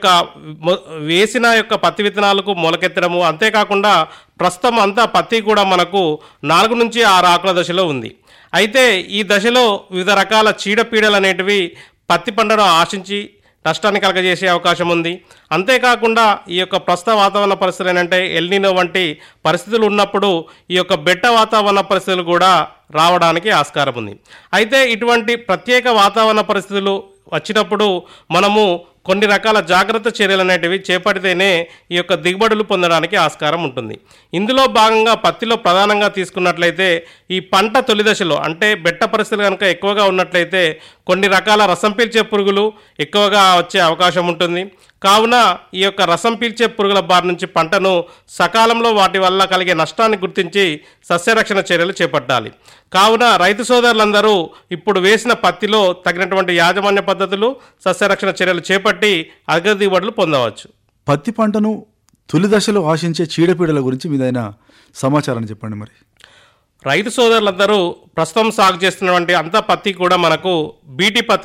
యొక్క మొ- వేసిన యొక్క పత్తి విత్తనాలకు మొలకెత్తడము అంతేకాకుండా ప్రస్తుతం అంతా పత్తి కూడా మనకు నాలుగు నుంచి ఆరు ఆకుల దశలో ఉంది అయితే ఈ దశలో వివిధ రకాల చీడపీడలు అనేటివి పత్తి పంటను ఆశించి నష్టాన్ని కలగజేసే అవకాశం ఉంది అంతేకాకుండా ఈ యొక్క ప్రస్తుత వాతావరణ పరిస్థితులు ఏంటంటే ఎల్నినో వంటి పరిస్థితులు ఉన్నప్పుడు ఈ యొక్క బెట్ట వాతావరణ పరిస్థితులు కూడా రావడానికి ఆస్కారం ఉంది అయితే ఇటువంటి ప్రత్యేక వాతావరణ పరిస్థితులు వచ్చినప్పుడు మనము కొన్ని రకాల జాగ్రత్త చర్యలు అనేటివి చేపడితేనే ఈ యొక్క దిగుబడులు పొందడానికి ఆస్కారం ఉంటుంది ఇందులో భాగంగా పత్తిలో ప్రధానంగా తీసుకున్నట్లయితే ఈ పంట తొలి దశలో అంటే బెట్ట పరిస్థితులు కనుక ఎక్కువగా ఉన్నట్లయితే కొన్ని రకాల రసం పీల్చే పురుగులు ఎక్కువగా వచ్చే అవకాశం ఉంటుంది కావున ఈ యొక్క రసం పీల్చే పురుగుల బారి నుంచి పంటను సకాలంలో వాటి వల్ల కలిగే నష్టాన్ని గుర్తించి సస్యరక్షణ చర్యలు చేపట్టాలి కావున రైతు సోదరులందరూ ఇప్పుడు వేసిన పత్తిలో తగినటువంటి యాజమాన్య పద్ధతులు సస్యరక్షణ చర్యలు చేపట్టి అధిక దిగుబడులు పొందవచ్చు పత్తి పంటను తొలి దశలో ఆశించే చీడపీడల గురించి మీదైన సమాచారాన్ని చెప్పండి మరి రైతు సోదరులందరూ ప్రస్తుతం సాగు చేస్తున్నటువంటి అంత పత్తి కూడా మనకు బీటీ పత్తి